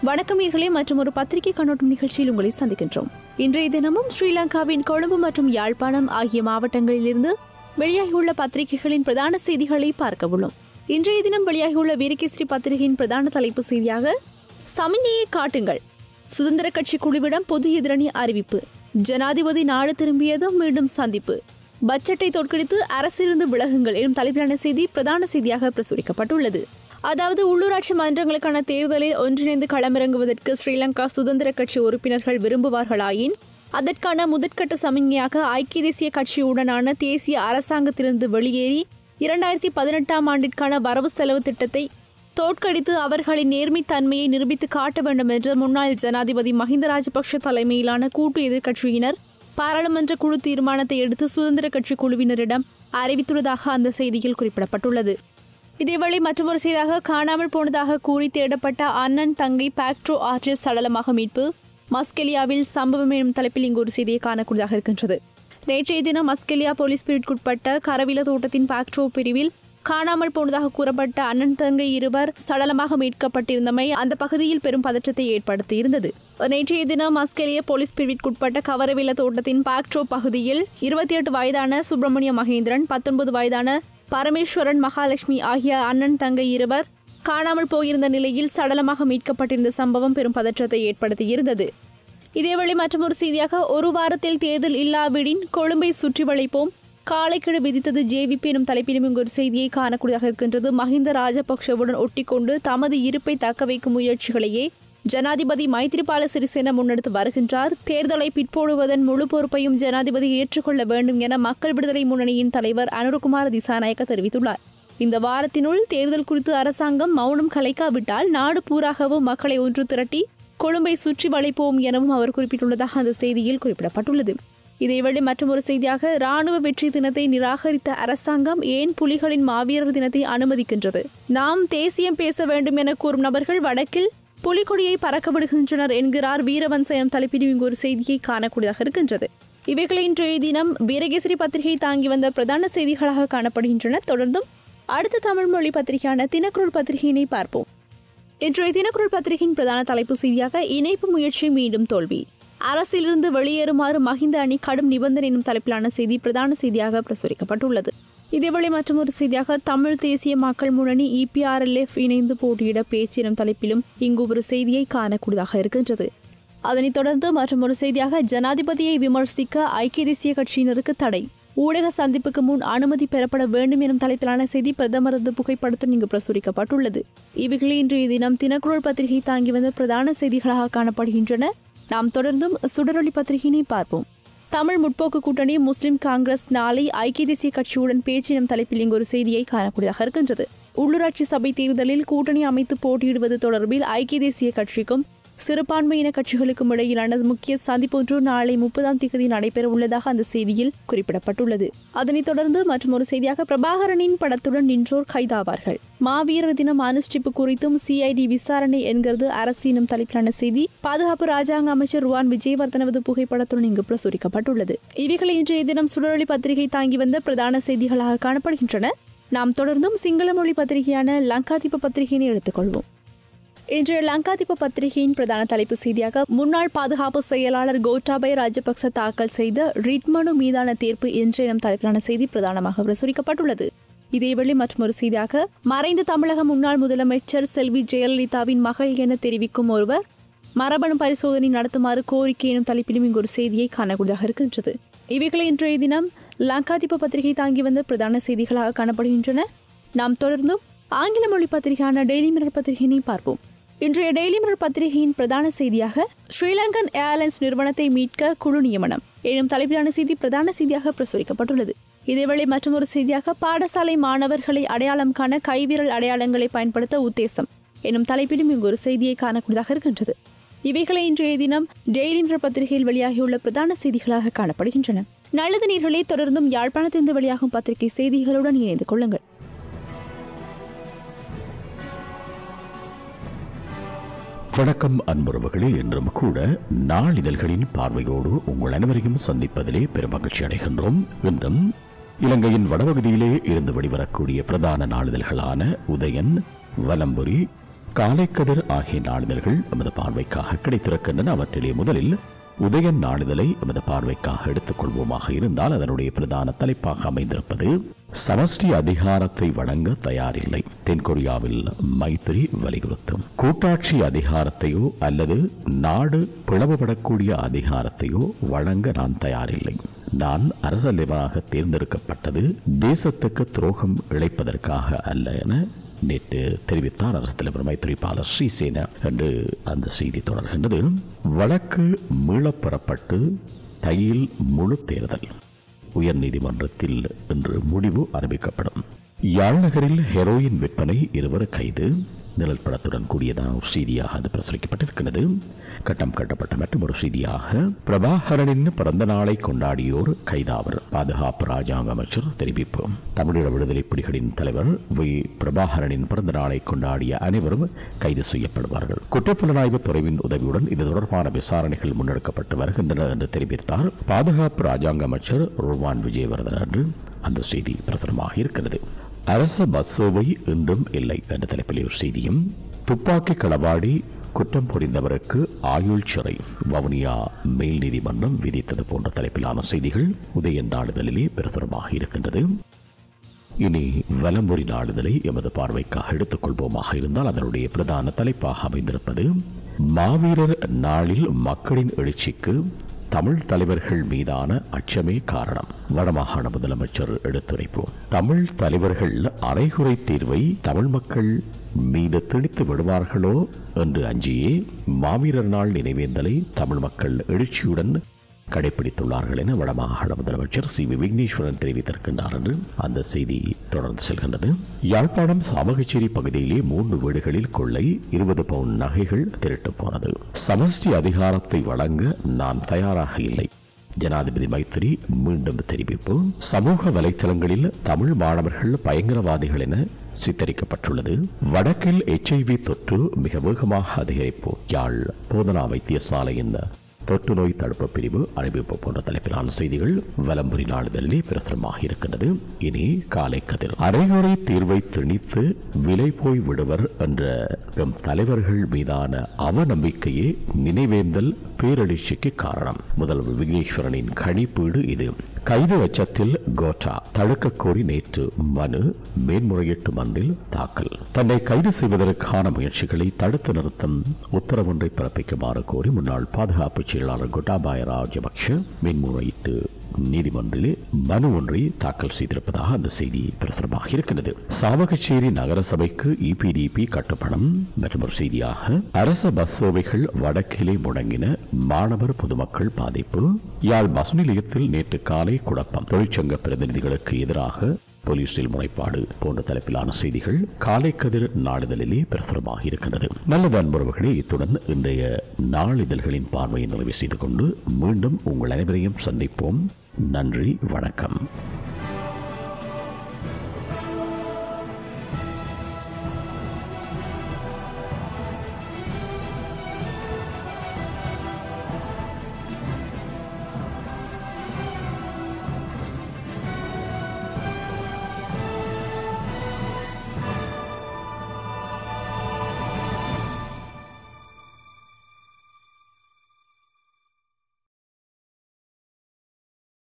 வணக்கம் நேர்களே மற்றும் ஒரு பத்திரிகை கண்ணோட்டம் நிகழ்ச்சியில் உங்களை சந்திக்கின்றோம் இன்றைய தினமும் ஸ்ரீலங்காவின் கொழும்பு மற்றும் யாழ்ப்பாணம் ஆகிய மாவட்டங்களிலிருந்து வெளியாகியுள்ள பத்திரிகைகளின் பிரதான செய்திகளை பார்க்க உள்ளோம் இன்றைய தினம் வெளியாகியுள்ள வீரகேசரி பத்திரிகையின் பிரதான தலைப்பு செய்தியாக சமிஞ்சையை காட்டுங்கள் சுதந்திர கட்சி குழுவிடம் பொது எதிரணி அறிவிப்பு ஜனாதிபதி நாடு திரும்பியதும் மீண்டும் சந்திப்பு பட்ஜெட்டை தோற்கடித்து அரசிலிருந்து விலகுங்கள் எனும் தலைப்பிலான செய்தி பிரதான செய்தியாக பிரசுரிக்கப்பட்டுள்ளது அதாவது உள்ளூராட்சி மன்றங்களுக்கான தேர்தலில் ஒன்றிணைந்து களமிறங்குவதற்கு ஸ்ரீலங்கா சுதந்திர கட்சி உறுப்பினர்கள் விரும்புவார்களாயின் அதற்கான முதற்கட்ட சமிஞ்ஞையாக ஐக்கிய தேசிய கட்சியுடனான தேசிய அரசாங்கத்திலிருந்து வெளியேறி இரண்டாயிரத்தி பதினெட்டாம் ஆண்டிற்கான வரவு செலவு திட்டத்தை தோற்கடித்து அவர்களின் நேர்மைத்தன்மையை நிரூபித்து காட்ட வேண்டும் என்ற முன்னாள் ஜனாதிபதி மஹிந்த ராஜபக்ஷ தலைமையிலான கூட்டு எதிர்க்கட்சியினர் பாராளுமன்ற குழு தீர்மானத்தை எடுத்து சுதந்திர கட்சி குழுவினரிடம் அறிவித்துள்ளதாக அந்த செய்தியில் குறிப்பிடப்பட்டுள்ளது இதேவேளை மற்றொரு செய்தியாக காணாமல் போனதாக கூறி தேடப்பட்ட அண்ணன் தங்கை பாக்ட்ரோ ஆற்றில் சடலமாக மீட்பு மஸ்கெலியாவில் சம்பவம் எனும் தலைப்பில் இங்கு ஒரு செய்தியை காணக்கூடியதாக இருக்கின்றது நேற்றைய தினம் மஸ்கெலியா போலீஸ் பிரிவுக்குட்பட்ட கரவில தோட்டத்தின் பாக்ட்ரோ பிரிவில் காணாமல் போனதாக கூறப்பட்ட அண்ணன் தங்கை இருவர் சடலமாக மீட்கப்பட்டிருந்தமை அந்த பகுதியில் பெரும் பதற்றத்தை ஏற்படுத்தியிருந்தது நேற்றைய தினம் மஸ்கெலியா போலீஸ் பிரிவிற்குட்பட்ட கவரவில தோட்டத்தின் பாக்ட்ரோ பகுதியில் இருபத்தி எட்டு வயதான சுப்பிரமணிய மகேந்திரன் பத்தொன்பது வயதான பரமேஸ்வரன் மகாலட்சுமி ஆகிய அண்ணன் தங்கை இருவர் காணாமல் போயிருந்த நிலையில் சடலமாக மீட்கப்பட்டிருந்த சம்பவம் பெரும் பதற்றத்தை ஏற்படுத்தியிருந்தது இதேவேளை மற்றொரு செய்தியாக ஒரு வாரத்தில் தேர்தல் இல்லாவிடின் கொழும்பை சுற்றி வளைப்போம் காலைக்கிடு விதித்தது ஜேவிபி எனும் தலைப்பிலும் இங்கு ஒரு செய்தியை காணக்கூடியதாக இருக்கின்றது மஹிந்த ராஜபக்ஷவுடன் ஒட்டிக்கொண்டு தமது இருப்பை தக்க வைக்கும் முயற்சிகளையே ஜனாதிபதி மைத்ரிபால சிறிசேன முன்னெடுத்து வருகின்றார் தேர்தலை பிற்போடுவதன் முழு பொறுப்பையும் ஜனாதிபதி ஏற்றுக்கொள்ள வேண்டும் என மக்கள் விடுதலை முன்னணியின் தலைவர் அனுரகுமார் திசாநாயக்க தெரிவித்துள்ளார் இந்த வாரத்தினுள் தேர்தல் குறித்து அரசாங்கம் மௌனம் கலைக்காவிட்டால் நாடு பூராகவும் மக்களை ஒன்று திரட்டி கொழும்பை சுற்றி வளைப்போம் எனவும் அவர் குறிப்பிட்டுள்ளதாக அந்த செய்தியில் குறிப்பிடப்பட்டுள்ளது இதேவேளை மற்றொரு செய்தியாக ராணுவ வெற்றி தினத்தை நிராகரித்த அரசாங்கம் ஏன் புலிகளின் மாவீரர் தினத்தை அனுமதிக்கின்றது நாம் தேசியம் பேச வேண்டும் என கூறும் நபர்கள் வடக்கில் புலிகொடியை பறக்க விடுகின்றனர் என்கிறார் வீரவன்சயம் தலைப்பில் இங்கு ஒரு செய்தியை காணக்கூடியதாக இருக்கின்றது இவைகளை இன்றைய தினம் வீரகேசரி பத்திரிகை தாங்கி வந்த பிரதான செய்திகளாக காணப்படுகின்றன தொடர்ந்தும் அடுத்த தமிழ் மொழி பத்திரிகையான தினக்குரல் பத்திரிகையினை பார்ப்போம் இன்றைய தினக்குரல் பத்திரிகையின் பிரதான தலைப்பு செய்தியாக இணைப்பு முயற்சி மீண்டும் தோல்வி அரசிலிருந்து வெளியேறுமாறு மஹிந்த அணி கடும் நிபந்தனை எனும் தலைப்பிலான செய்தி பிரதான செய்தியாக பிரசுரிக்கப்பட்டுள்ளது இதேவேளை மற்றொரு செய்தியாக தமிழ் தேசிய மக்கள் முன்னணி இபிஆர்எல்எஃப் இணைந்து போட்டியிட பேச்சு எனும் தலைப்பிலும் இங்கு ஒரு செய்தியை காணக்கூடியதாக இருக்கின்றது அதனைத் தொடர்ந்து மற்றொரு செய்தியாக ஜனாதிபதியை விமர்சிக்க ஐக்கிய தேசிய கட்சியினருக்கு தடை ஊடக சந்திப்புக்கு முன் அனுமதி பெறப்பட வேண்டும் எனும் தலைப்பிலான செய்தி பிரதமரது புகைப்படத்துடன் இங்கு பிரசுரிக்கப்பட்டுள்ளது இவைகளே இன்றைய தினம் தினக்குரல் பத்திரிகை தாங்கி வந்த பிரதான செய்திகளாக காணப்படுகின்றன நாம் தொடர்ந்தும் சுடரொளி பத்திரிகையினை பார்ப்போம் தமிழ் முற்போக்கு கூட்டணி முஸ்லிம் காங்கிரஸ் நாளை ஐக்கிய தேசிய கட்சியுடன் பேச்சு எனும் தலைப்பில் இங்கு ஒரு செய்தியை காணக்கூடியதாக இருக்கின்றது உள்ளூராட்சி சபை தேர்தலில் கூட்டணி அமைத்து போட்டியிடுவது தொடர்பில் ஐக்கிய தேசிய கட்சிக்கும் சிறுபான்மையின கட்சிகளுக்கும் இடையிலான முக்கிய சந்திப்பொன்று நாளை முப்பதாம் தேதி நடைபெற உள்ளதாக அந்த செய்தியில் குறிப்பிடப்பட்டுள்ளது அதனைத் தொடர்ந்து மற்றும் ஒரு செய்தியாக பிரபாகரனின் படத்துடன் நின்றோர் கைதாவார்கள் மாவீரர் தினம் அனுஷ்டிப்பு குறித்தும் சிஐடி விசாரணை என்கிறது அரசினும் தலைப்பிலான செய்தி பாதுகாப்பு ராஜாங்க அமைச்சர் ருவான் விஜயவர்தனவது புகைப்படத்துடன் இங்கு பிரசுரிக்கப்பட்டுள்ளது இவைகளை இன்றைய தினம் சுடரொளி பத்திரிகை தாங்கி வந்த பிரதான செய்திகளாக காணப்படுகின்றன நாம் தொடர்ந்தும் சிங்கள மொழி பத்திரிகையான லங்காதீப பத்திரிகையினை எடுத்துக்கொள்வோம் இன்றைய லங்காதிப பத்திரிகையின் பிரதான தலைப்பு செய்தியாக முன்னாள் பாதுகாப்பு செயலாளர் கோட்டாபய ராஜபக்ச தாக்கல் செய்த ரிட் மனு மீதான தீர்ப்பு என்ற எனும் தலைப்பிலான செய்தி பிரதானமாக பிரசுரிக்கப்பட்டுள்ளது இதேவேளை மற்றொரு செய்தியாக மறைந்த தமிழக முன்னாள் முதலமைச்சர் செல்வி ஜெயலலிதாவின் மகள் என தெரிவிக்கும் ஒருவர் மரபணு பரிசோதனை நடத்துமாறு கோரிக்கை எனும் தலைப்பிலும் இங்கு ஒரு செய்தியை காணக்கூடியதாக இருக்கின்றது இவைகளை இன்றைய தினம் லங்காதிப பத்திரிகை தாங்கி வந்த பிரதான செய்திகளாக காணப்படுகின்றன நாம் தொடர்ந்தும் ஆங்கில மொழி பத்திரிகையான டெய்லி மிரர் பத்திரிகையினை பார்ப்போம் இன்றைய டெய்லி மிரர் பத்திரிகையின் பிரதான செய்தியாக ஸ்ரீலங்கன் ஏர்லைன்ஸ் நிறுவனத்தை மீட்க குழு நியமனம் எனும் தலைப்பிலான செய்தி பிரதான செய்தியாக பிரசுரிக்கப்பட்டுள்ளது இதேவேளை மற்றொரு செய்தியாக பாடசாலை மாணவர்களை அடையாளம் காண கைவிரல் அடையாளங்களை பயன்படுத்த உத்தேசம் எனும் தலைப்பிலும் இங்கு ஒரு செய்தியை காணக்கூடியதாக இருக்கின்றது இவைகளை இன்றைய தினம் டெய்லி மிரர் பத்திரிகையில் வெளியாகியுள்ள பிரதான செய்திகளாக காணப்படுகின்றன நல்லது நீர்களே தொடர்ந்தும் யாழ்ப்பாணத்திலிருந்து வெளியாகும் பத்திரிகை செய்திகளுடன் இணைந்து கொள்ளுங்கள் வணக்கம் அன்புறவுகளே என்றும் கூட நாளிதழ்களின் பார்வையோடு உங்கள் அனைவரையும் சந்திப்பதிலே பெருமகிழ்ச்சி அடைகின்றோம் இன்றும் இலங்கையின் வடபகுதியிலே இருந்து வெளிவரக்கூடிய பிரதான நாளிதழ்களான உதயன் வலம்புரி காலைக்கதிர் ஆகிய நாளிதழ்கள் எமது பார்வைக்காக கிடைத்திருக்கின்றன அவற்றிலே முதலில் உதயன் நாளிதழை எமது பார்வைக்காக எடுத்துக்கொள்வோமாக இருந்தால் அதனுடைய பிரதான தலைப்பாக அமைந்திருப்பது சமஷ்டி அதிகாரத்தை வழங்க தயாரில்லை தென்கொரியாவில் மைத்திரி வலியுறுத்தும் கூட்டாட்சி அதிகாரத்தையோ அல்லது நாடு பிளவுபடக்கூடிய அதிகாரத்தையோ வழங்க நான் தயாரில்லை நான் அரசலைவராக தேர்ந்தெடுக்கப்பட்டது தேசத்துக்கு துரோகம் இழைப்பதற்காக அல்ல என நேற்று தெரிவித்தார் அரசு தலைவர் மைத்திரிபால ஸ்ரீசேன என்று அந்த செய்தி தொடர்கின்றது வழக்கு மீளப்பெறப்பட்டு தையில் முழு தேர்தல் உயர்நீதிமன்றத்தில் இன்று முடிவு அறிவிக்கப்படும் யாழ்நகரில் ஹெரோயின் விற்பனை இருவர் கைது நிழல் படத்துடன் கூடியதான ஒரு செய்தியாக அது பிரசுரிக்கப்பட்டிருக்கிறது கட்டம் கட்டப்பட்ட மற்றும் ஒரு செய்தியாக பிரபாகரனின் பிறந்த நாளை கொண்டாடியோர் கைதாவர் பாதுகாப்பு ராஜாங்க அமைச்சர் தெரிவிப்பு தமிழீழ விடுதலை புலிகளின் தலைவர் வி பிரபாகரனின் பிறந்த நாளை கொண்டாடிய அனைவரும் கைது செய்யப்படுவார்கள் குற்றப்புலனாய்வு துறைவின் உதவியுடன் இது தொடர்பான விசாரணைகள் முன்னெடுக்கப்பட்டு வருகின்றன என்று தெரிவித்தார் பாதுகாப்பு ராஜாங்க அமைச்சர் ருவான் விஜயவர்தன் என்று அந்த செய்தி பிரசுரமாக இருக்கிறது அரச பஸ் சேவை இன்றும் இல்லை என்ற தலைப்பில் ஒரு செய்தியும் துப்பாக்கி களவாடி குற்றம் புரிந்தவருக்கு ஆயுள் சிறை வவுனியா மேல் நீதிமன்றம் விதித்தது போன்ற தலைப்பிலான செய்திகள் உதயன் நாளிதழிலே பிரசுரமாக இருக்கின்றது இனி வலம்புரி நாளிதழை எமது பார்வைக்காக எடுத்துக்கொள்வோமாக இருந்தால் அதனுடைய பிரதான தலைப்பாக அமைந்திருப்பது மாவீரர் நாளில் மக்களின் எழுச்சிக்கு தமிழ் தலைவர்கள் மீதான அச்சமே காரணம் வடமாகாண முதலமைச்சர் எடுத்துரைப்பு தமிழ் தலைவர்கள் அரைகுறை தீர்வை தமிழ் மக்கள் மீது திணித்து விடுவார்களோ என்று அஞ்சியே மாவீரர் நாள் நினைவேந்தலை தமிழ் மக்கள் எழுச்சியுடன் கடைபிடித்துள்ளார்கள் என வடமாகாண முதலமைச்சர் சி வி விக்னேஸ்வரன் தெரிவித்திருக்கின்றார் என்று அந்த செய்தி தொடர்ந்து செல்கின்றது யாழ்ப்பாணம் சாமகச்சேரி பகுதியிலே மூன்று வீடுகளில் கொள்ளை இருபது பவுன் நகைகள் திருட்டு போனது சமஷ்டி அதிகாரத்தை வழங்க நான் தயாராக இல்லை ஜனாதிபதி மைத்திரி மீண்டும் தெரிவிப்பு சமூக வலைத்தளங்களில் தமிழ் மாணவர்கள் பயங்கரவாதிகள் என சித்தரிக்கப்பட்டுள்ளது வடக்கில் எச்ஐவி தொற்று மிக வேகமாக அதிகரிப்பு யாழ் போதனா வைத்தியசாலையின் தொற்று நோய் தடுப்பு பிரிவு அறிவிப்பு போன்ற தலைப்பிலான செய்திகள் வலம்புரி நாளிதழிலே பிரசுரமாக இருக்கின்றது இனி காலை கதிர் அரைகுறை தீர்வை திணித்து விலை போய் விடுவர் என்ற எம் தலைவர்கள் மீதான அவநம்பிக்கையே நினைவேந்தல் பேரெழுச்சிக்கு காரணம் முதல்வர் விக்னேஸ்வரனின் கணிப்பீடு இது கைது அச்சத்தில் கோட்டா தடுக்க கோரி நேற்று மனு மேன்முறையீட்டு மன்றில் தாக்கல் தன்னை கைது செய்வதற்கான முயற்சிகளை தடுத்து நிறுத்தும் உத்தரவொன்றை பிறப்பிக்குமாறு கோரி முன்னாள் பாதுகாப்பு செயலாளர் கோட்டாபாய ராஜபக்ஷ மேன்முறையீட்டு நீதிமன்றிலே மனு ஒன்றை தாக்கல் செய்திருப்பதாக அந்த செய்தி பிரசுரமாக இருக்கிறது சாவகச்சேரி நகர சபைக்கு இபிடிபி கட்டுப்பணம் மற்றும் ஒரு செய்தியாக அரச பஸ் சேவைகள் வடக்கிலே முடங்கின மாணவர் பொதுமக்கள் பாதிப்பு யாழ் பஸ் நிலையத்தில் நேற்று காலை குழப்பம் தொழிற்சங்க பிரதிநிதிகளுக்கு எதிராக போலீசில் முறைப்பாடு போன்ற தலைப்பிலான செய்திகள் காலை கதிர் நாளிதழிலே பிரசுரமாக இருக்கின்றது நல்லது அன்புறவுகளே இத்துடன் இன்றைய நாளிதழ்களின் பார்வையை நிறைவு செய்து கொண்டு மீண்டும் உங்கள் அனைவரையும் சந்திப்போம் நன்றி வணக்கம்